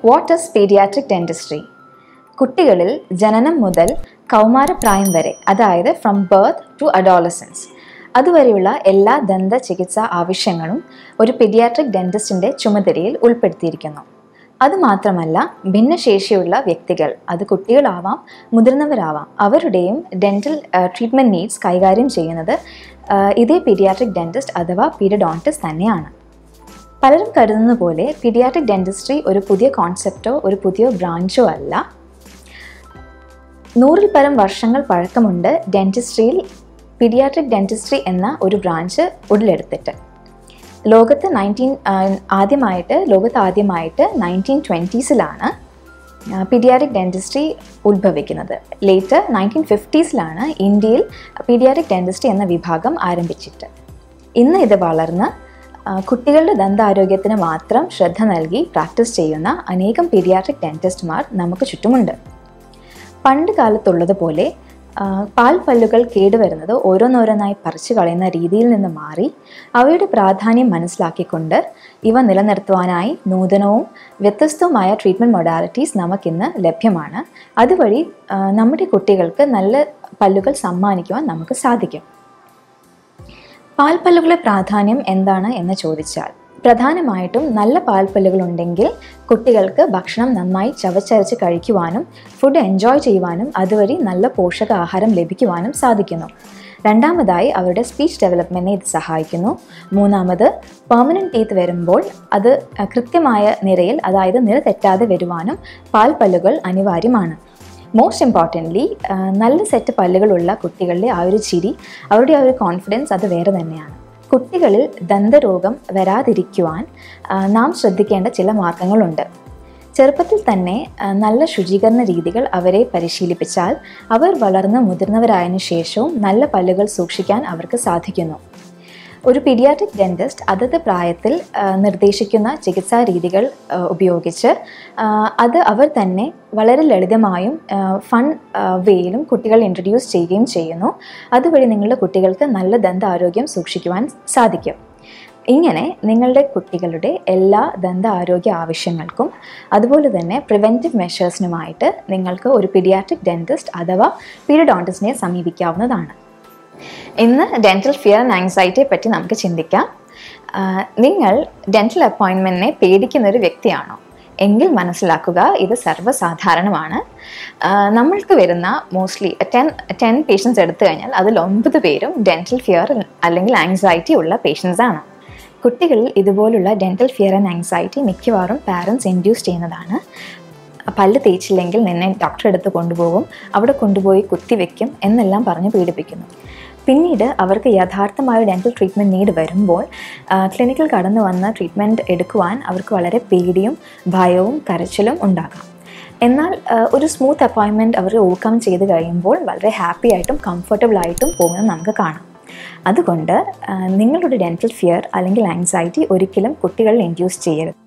what is paediatric dentistry കുട്ടികളിൽ ജനനം മുതൽ കൗമാരപ്രായം വരെ അതായത് ഫ്രം ബർത്ത് ടു അഡോളസൻസ് അതുവരെയുള്ള എല്ലാ ദന്ത ചികിത്സാ ആവശ്യങ്ങളും ഒരു പീഡിയാട്രിക് ഡെൻറ്റിസ്റ്റിൻ്റെ ചുമതലയിൽ ഉൾപ്പെടുത്തിയിരിക്കുന്നു അതുമാത്രമല്ല ഭിന്നശേഷിയുള്ള വ്യക്തികൾ അത് കുട്ടികളാവാം മുതിർന്നവരാവാം അവരുടെയും ഡെൻറ്റൽ ട്രീറ്റ്മെൻറ്റ് നീഡ്സ് കൈകാര്യം ചെയ്യുന്നത് ആ, ഇതേ പീഡിയാട്രിക് ഡെൻറ്റിസ്റ്റ് അഥവാ പീഡിയോഡോണ്ടിസ്റ്റ് തന്നെയാണ് പലരും കരുതുന്ന പോലെ പീഡിയാട്രിക് ഡെൻറ്റിസ്ട്രി ഒരു പുതിയ കോൺസെപ്റ്റോ ഒരു പുതിയ ബ്രാഞ്ചോ അല്ല നൂറിൽ പരം വർഷങ്ങൾ പഴക്കമുണ്ട് ഡെൻറ്റിസ്ട്രിയിൽ പീഡിയാട്രിക് ഡെൻറ്റിസ്ട്രി എന്ന ഒരു ബ്രാഞ്ച് ഉടലെടുത്തിട്ട് ലോകത്ത് നയൻറ്റീൻ ആദ്യമായിട്ട് ലോകത്ത് ആദ്യമായിട്ട് നയൻറ്റീൻ ട്വൻറ്റീസിലാണ് പീഡിയാട്രിക് ഡെൻറ്റിസ്ട്രി ഉത്ഭവിക്കുന്നത് ലേറ്റർ നയൻറ്റീൻ ഫിഫ്റ്റീസിലാണ് ഇന്ത്യയിൽ പീഡിയാട്രിക് ഡെൻറ്റിസ്ട്രി എന്ന വിഭാഗം ആരംഭിച്ചിട്ട് ഇന്ന് ഇത് വളർന്ന് ആ, കുട്ടികളുടെ ദന്താരോഗ്യത്തിന് മാത്രം ശ്രദ്ധ നൽകി പ്രാക്ടീസ് ചെയ്യുന്ന അനേകം പീഡിയാട്രിക് ഡെൻറ്റിസ്റ്റ്മാർ നമുക്ക് ചുറ്റുമുണ്ട് പണ്ട് കാലത്തുള്ളതുപോലെ ആ, പാൽപ്പല്ലുകൾ കേടുവരുന്നത് ഓരോന്നോരോന്നായി പറിച്ചു കളയുന്ന രീതിയിൽ നിന്ന് മാറി അവയുടെ പ്രാധാന്യം മനസ്സിലാക്കിക്കൊണ്ട് ഇവ നിലനിർത്തുവാനായി നൂതനവും വ്യത്യസ്തവുമായ ട്രീറ്റ്മെൻറ്റ് മൊഡാലിറ്റീസ് നമുക്കിന്ന് ലഭ്യമാണ് അതുവഴി ആ, നമ്മുടെ കുട്ടികൾക്ക് നല്ല പല്ലുകൾ സമ്മാനിക്കുവാൻ നമുക്ക് സാധിക്കും പാൽപ്പല്ലുകളുടെ പ്രാധാന്യം എന്താണ് എന്ന് ചോദിച്ചാൽ പ്രധാനമായിട്ടും നല്ല പാൽപ്പല്ലുകൾ ഉണ്ടെങ്കിൽ കുട്ടികൾക്ക് ഭക്ഷണം നന്നായി ചവച്ചരച്ച് കഴിക്കുവാനും ഫുഡ് എൻജോയ് ചെയ്യുവാനും അതുവഴി നല്ല പോഷകാഹാരം ലഭിക്കുവാനും സാധിക്കുന്നു രണ്ടാമതായി അവരുടെ സ്പീച്ച് ഡെവലപ്മെൻറ്റിനെ ഇത് സഹായിക്കുന്നു മൂന്നാമത് പെർമനൻറ്റ് ടീത്ത് വരുമ്പോൾ അത് അഹ്, കൃത്യമായ നിരയിൽ അതായത് നിര തെറ്റാതെ വരുവാനും പാൽപ്പല്ലുകൾ അനിവാര്യമാണ് മോസ്റ്റ് ഇമ്പോർട്ടൻ്റ്ലി നല്ല സെറ്റ് പല്ലുകളുള്ള കുട്ടികളുടെ ആ ഒരു ചിരി അവരുടെ ആ ഒരു കോൺഫിഡൻസ് അത് വേറെ തന്നെയാണ് കുട്ടികളിൽ ദന്തരോഗം വരാതിരിക്കുവാൻ ആ, നാം ശ്രദ്ധിക്കേണ്ട ചില മാർഗങ്ങളുണ്ട് ചെറുപ്പത്തിൽ തന്നെ ആ, നല്ല ശുചീകരണ രീതികൾ അവരെ പരിശീലിപ്പിച്ചാൽ അവർ വളർന്ന് മുതിർന്നവരായതിനു ശേഷവും നല്ല പല്ലുകൾ സൂക്ഷിക്കാൻ അവർക്ക് സാധിക്കുന്നു ഒരു പീഡിയാട്രിക് ഡെൻറ്റിസ്റ്റ് അതത് പ്രായത്തിൽ ആ, നിർദ്ദേശിക്കുന്ന ചികിത്സാ രീതികൾ ആ, ഉപയോഗിച്ച് ആ, അത് അവർ തന്നെ വളരെ ലളിതമായും ഫൺ വേയിലും കുട്ടികൾ ഇൻട്രൊഡ്യൂസ് ചെയ്യുകയും ചെയ്യുന്നു അതുവഴി നിങ്ങളുടെ കുട്ടികൾക്ക് നല്ല ദന്താരോഗ്യം സൂക്ഷിക്കുവാൻ സാധിക്കും ഇങ്ങനെ നിങ്ങളുടെ കുട്ടികളുടെ എല്ലാ ദന്ത ആരോഗ്യ ആവശ്യങ്ങൾക്കും അതുപോലെ തന്നെ പ്രിവെൻറ്റീവ് മെഷേഴ്സിനുമായിട്ട് നിങ്ങൾക്ക് ഒരു പീഡിയാട്രിക് ഡെൻറ്റിസ്റ്റ് അഥവാ പീഡിയോഡോണ്ടിസ്റ്റിനെ സമീപിക്കാവുന്നതാണ് ഇന്ന് ഡെൻറ്റൽ ഫിയർ ആൻഡ് ആങ്സൈറ്റിയെ പറ്റി നമുക്ക് ചിന്തിക്കാം ആ, നിങ്ങൾ ഡെൻറ്റൽ അപ്പോയിൻമെൻറ്റിനെ പേടിക്കുന്ന ഒരു വ്യക്തിയാണോ എങ്കിൽ മനസ്സിലാക്കുക ഇത് സർവ്വസാധാരണമാണ് ആ, നമ്മൾക്ക് വരുന്ന മോസ്റ്റ്ലി ടെൻ ടെൻ പേഷ്യൻസ് എടുത്തു കഴിഞ്ഞാൽ അതിൽ ഒമ്പത് പേരും ഡെൻറ്റൽ ഫിയർ അല്ലെങ്കിൽ ആങ്സൈറ്റി ഉള്ള പേഷ്യൻസ് ആണ് കുട്ടികളിൽ ഇതുപോലുള്ള ഡെൻറ്റൽ ഫിയർ ആൻഡ് ആങ്സൈറ്റി മിക്കവാറും പാരൻസ് ഇൻഡ്യൂസ് ചെയ്യുന്നതാണ് പല്ല് തേച്ചില്ലെങ്കിൽ നിന്നെ ഡോക്ടറെ അടുത്ത് കൊണ്ടുപോകും അവിടെ കൊണ്ടുപോയി കുത്തിവെക്കും എന്നെല്ലാം പറഞ്ഞ് പീഡിപ്പിക്കുന്നു പിന്നീട് അവർക്ക് യഥാർത്ഥമായ ഡെൻറ്റൽ ട്രീറ്റ്മെൻറ്റ് നീഡ് വരുമ്പോൾ ക്ലിനിക്കിൽ കടന്നു വന്ന ട്രീറ്റ്മെൻറ്റ് എടുക്കുവാൻ അവർക്ക് വളരെ പേടിയും ഭയവും കരച്ചിലും ഉണ്ടാകാം എന്നാൽ ആ, ഒരു സ്മൂത്ത് അപ്പോയിൻമെൻറ്റ് അവർ ഓവർകം ചെയ്ത് കഴിയുമ്പോൾ വളരെ ഹാപ്പി ആയിട്ടും കംഫർട്ടബിൾ ആയിട്ടും പോകുന്നത് നമുക്ക് കാണാം അതുകൊണ്ട് ആ, നിങ്ങളുടെ ഡെൻറ്റൽ ഫിയർ അല്ലെങ്കിൽ ആങ്സൈറ്റി ഒരിക്കലും കുട്ടികളിൽ ഇൻഡ്യൂസ് ചെയ്യരുത്